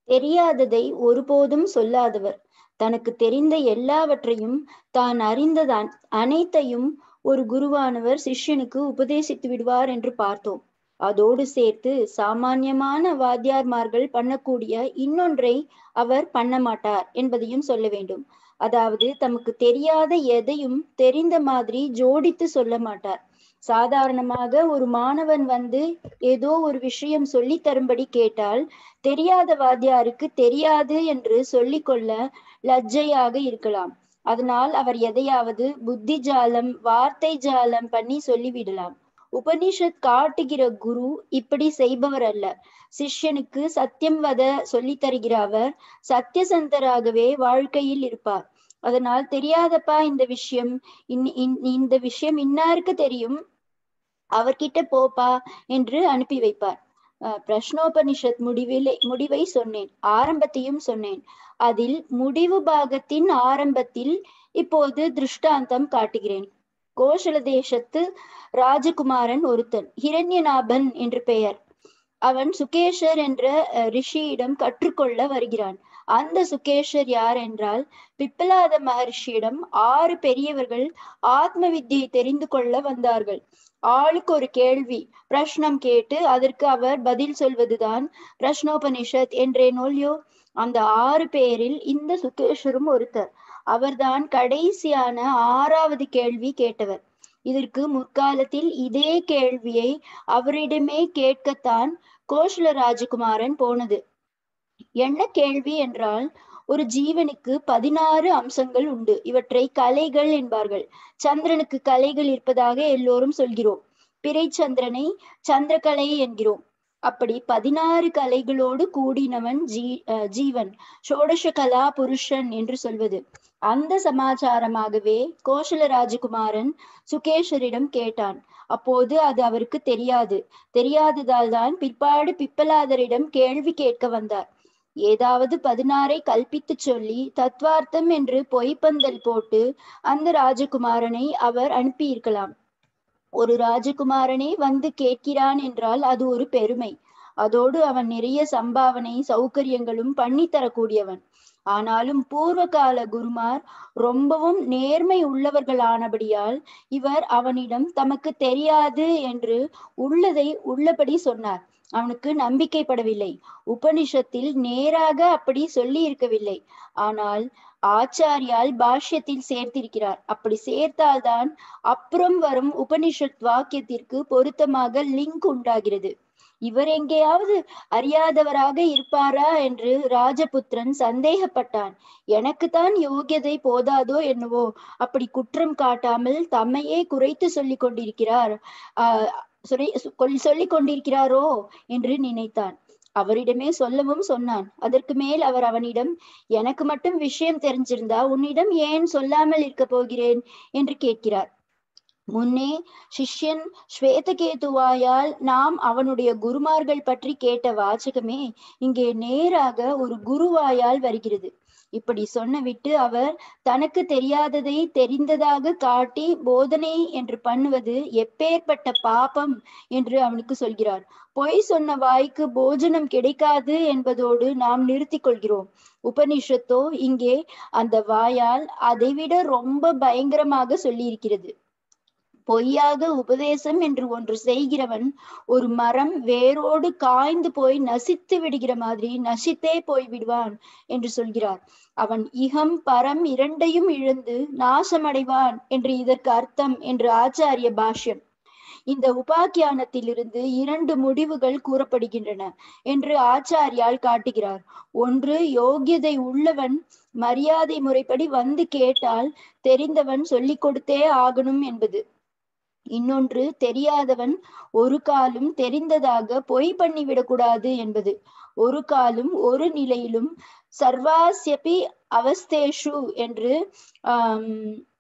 தெரியாததை ஒருபோதும் சொல்லாதவர் தனக்கு தெரிந்த எல்லாவற்றையும் தான் அறிந்ததான் அனைத்தையும் ஒரு குருவானவர் சிஷ்யனுக்கு உபதேசித்து விடுவார் என்று பார்த்தோம் அதோடு சேர்த்து சாமானியமான வாத்தியார்மார்கள் பண்ணக்கூடிய இன்னொன்றை அவர் பண்ண மாட்டார் என்பதையும் சொல்ல வேண்டும் அதாவது தமக்கு தெரியாத எதையும் தெரிந்த மாதிரி ஜோடித்து சொல்ல மாட்டார் சாதாரணமாக ஒரு மாணவன் வந்து ஏதோ ஒரு விஷயம் சொல்லி தரும்படி கேட்டால் தெரியாத வாத்தியாருக்கு தெரியாது என்று சொல்லிக்கொள்ள லஜ்ஜையாக இருக்கலாம் அதனால் அவர் எதையாவது புத்தி ஜாலம் வார்த்தை ஜாலம் பண்ணி சொல்லிவிடலாம் உபனிஷத் காட்டுகிற குரு இப்படி செய்பவர் அல்ல சிஷ்யனுக்கு சத்தியம் வத சொல்லி தருகிற அவர் சத்தியசந்தராகவே வாழ்க்கையில் இருப்பார் அதனால் தெரியாதப்பா இந்த விஷயம் இந்த விஷயம் இன்னாருக்கு தெரியும் அவர்கிட்ட போப்பா என்று அனுப்பி வைப்பார் பிரஷ்னோபனிஷத் முடிவில் முடிவை சொன்னேன் ஆரம்பத்தையும் சொன்னேன் அதில் முடிவு பாகத்தின் ஆரம்பத்தில் இப்போது திருஷ்டாந்தம் காட்டுகிறேன் கோஷல தேசத்து ராஜகுமாரன் ஒருத்தன் ஹிரண்யநாபன் என்று பெயர் அவன் சுகேஷர் என்ற ரிஷியிடம் கற்றுக்கொள்ள வருகிறான் அந்த சுகேஷர் யார் என்றால் பிப்பலாத மகர்ஷியிடம் ஆறு பெரியவர்கள் ஆத்ம வித்தியை தெரிந்து கொள்ள வந்தார்கள் ஆளுக்கு ஒரு கேள்வி பிரஷ்னம் கேட்டு அதற்கு அவர் பதில் சொல்வதுதான் பிரஷ்னோபனிஷத் என்றே நோல்யோ அந்த ஆறு பேரில் இந்த சுகேஷரும் ஒருத்தர் அவர்தான் கடைசியான ஆறாவது கேள்வி கேட்டவர் இதற்கு முற்காலத்தில் இதே கேள்வியை அவரிடமே கேட்கத்தான் கோஷல ராஜகுமாரன் போனது என்ன கேள்வி என்றால் ஒரு ஜீவனுக்கு பதினாறு அம்சங்கள் உண்டு இவற்றை கலைகள் என்பார்கள் சந்திரனுக்கு கலைகள் இருப்பதாக எல்லோரும் சொல்கிறோம் பிறை சந்திரனை சந்திரகலை என்கிறோம் அப்படி பதினாறு கலைகளோடு கூடினவன் ஜீ ஜீவன் ஷோடச கலா புருஷன் என்று சொல்வது அந்த சமாச்சாரமாகவே கோஷல ராஜகுமாரன் சுகேஷரிடம் கேட்டான் அப்போது அது அவருக்கு தெரியாது தெரியாததால் தான் பிற்பாடு பிப்பலாதரிடம் கேள்வி கேட்க வந்தார் ஏதாவது பதினாறை கல்பித்து சொல்லி தத்வார்த்தம் என்று பொய்ப்பந்தல் போட்டு அந்த ராஜகுமாரனை அவர் அனுப்பியிருக்கலாம் ஒரு ராஜகுமாரனே வந்து கேட்கிறான் என்றால் அது ஒரு பெருமை அதோடு அவன் நிறைய சம்பாவனை சௌகரியங்களும் பண்ணி தரக்கூடியவன் ஆனாலும் பூர்வ கால குருமார் ரொம்பவும் நேர்மை உள்ளவர்களானபடியால் இவர் அவனிடம் தமக்கு தெரியாது என்று உள்ளதை உள்ளபடி சொன்னார் அவனுக்கு நம்பிக்கைப்படவில்லை உபனிஷத்தில் நேராக அப்படி சொல்லி இருக்கவில்லை ஆனால் ஆச்சாரியால் பாஷ்யத்தில் சேர்த்திருக்கிறார் அப்படி சேர்த்தால்தான் அப்புறம் வரும் உபனிஷத் வாக்கியத்திற்கு பொருத்தமாக லிங்க் உண்டாகிறது இவர் எங்கேயாவது அறியாதவராக இருப்பாரா என்று ராஜபுத்திரன் சந்தேகப்பட்டான் எனக்குத்தான் யோகியதை போதாதோ என்னவோ அப்படி குற்றம் காட்டாமல் தம்மையே குறைத்து சொல்லிக் கொண்டிருக்கிறார் ஆஹ் சொல்லிக் கொண்டிருக்கிறாரோ என்று நினைத்தான் அவரிடமே சொல்லவும் சொன்னான் அதற்கு மேல் அவர் அவனிடம் எனக்கு மட்டும் விஷயம் தெரிஞ்சிருந்தா உன்னிடம் ஏன் சொல்லாமல் இருக்க போகிறேன் என்று கேட்கிறார் முன்னே சிஷ்யன் ஸ்வேதகேதுவாயால் நாம் அவனுடைய குருமார்கள் பற்றி கேட்ட வாச்சகமே இங்கே நேராக ஒரு குருவாயால் வருகிறது இப்படி சொன்னவிட்டு அவர் தனக்கு தெரியாததை தெரிந்ததாக காட்டி போதனை என்று பண்ணுவது எப்பேற்பட்ட பாபம் என்று அவனுக்கு சொல்கிறார் பொய் சொன்ன வாய்க்கு போஜனம் கிடைக்காது என்பதோடு நாம் நிறுத்திக் கொள்கிறோம் உபனிஷத்தோ இங்கே அந்த வாயால் அதைவிட ரொம்ப பயங்கரமாக சொல்லியிருக்கிறது பொய்யாக உபதேசம் என்று ஒன்று செய்கிறவன் ஒரு மரம் வேரோடு காய்ந்து போய் நசித்து விடுகிற மாதிரி நசித்தே போய் விடுவான் என்று சொல்கிறார் அவன் இகம் பரம் இரண்டையும் இழந்து நாசமடைவான் என்று இதற்கு அர்த்தம் என்று ஆச்சாரிய பாஷ்யம் இந்த உபாக்கியானத்திலிருந்து இரண்டு முடிவுகள் கூறப்படுகின்றன என்று ஆச்சாரியால் காட்டுகிறார் ஒன்று யோகியதை உள்ளவன் மரியாதை முறைப்படி வந்து கேட்டால் தெரிந்தவன் சொல்லிக் கொடுத்தே ஆகணும் என்பது இன்னொன்று தெரியாதவன் ஒரு காலும் தெரிந்ததாக பொய் பண்ணிவிடக்கூடாது என்பது ஒரு காலும் ஒரு நிலையிலும் சர்வாசியபி அவஸ்தேஷு என்று ஆஹ்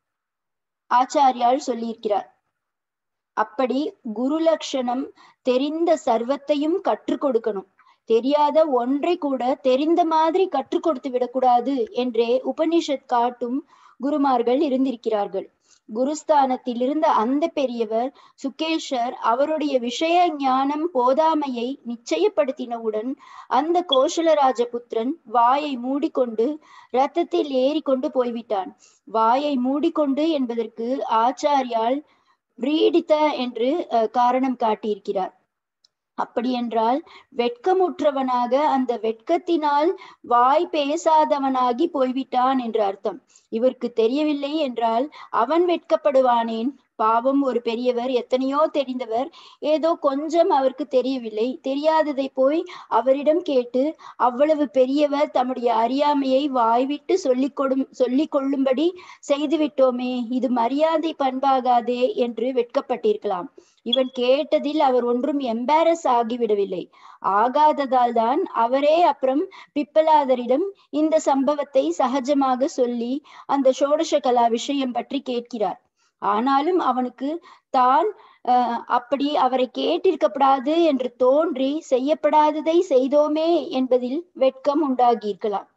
ஆச்சாரியால் சொல்லியிருக்கிறார் அப்படி குரு லட்சணம் தெரிந்த சர்வத்தையும் கற்றுக் கொடுக்கணும் தெரியாத ஒன்றை கூட தெரிந்த மாதிரி கற்றுக் கொடுத்து விடக்கூடாது என்றே உபனிஷத் காட்டும் குருமார்கள் இருந்திருக்கிறார்கள் குருஸ்தானத்தில் இருந்த அந்த பெரியவர் சுகேஷர் அவருடைய விஷய ஞானம் போதாமையை நிச்சயப்படுத்தினவுடன் அந்த கோஷல ராஜபுத்திரன் வாயை மூடிக்கொண்டு ரத்தத்தில் ஏறி கொண்டு போய்விட்டான் வாயை மூடிக்கொண்டு என்பதற்கு ஆச்சாரியால் பிரீடித்த என்று காரணம் காட்டியிருக்கிறார் அப்படியென்றால் வெட்கமுற்றவனாக அந்த வெட்கத்தினால் வாய் பேசாதவனாகி போய்விட்டான் என்று அர்த்தம் இவருக்கு தெரியவில்லை என்றால் அவன் வெட்கப்படுவானேன் பாவம் ஒரு பெரியவர் எத்தனையோ தெரிந்தவர் ஏதோ கொஞ்சம் அவருக்கு தெரியவில்லை தெரியாததை போய் அவரிடம் கேட்டு அவ்வளவு பெரியவர் தம்முடைய அறியாமையை வாய்விட்டு சொல்லிக் கொடும் சொல்லிக் கொள்ளும்படி செய்துவிட்டோமே இது மரியாதை பண்பாகாதே என்று வெட்கப்பட்டிருக்கலாம் இவன் கேட்டதில் அவர் ஒன்றும் எம்பாரஸ் ஆகிவிடவில்லை ஆகாததால் தான் அவரே அப்புறம் பிப்பலாதரிடம் இந்த சம்பவத்தை சகஜமாக சொல்லி அந்த சோடச கலா விஷயம் பற்றி கேட்கிறார் ஆனாலும் அவனுக்கு தான் அப்படி அவரை கேட்டிருக்கப்படாது என்று தோன்றி செய்யப்படாததை செய்தோமே என்பதில் வெட்கம் உண்டாகியிருக்கலாம்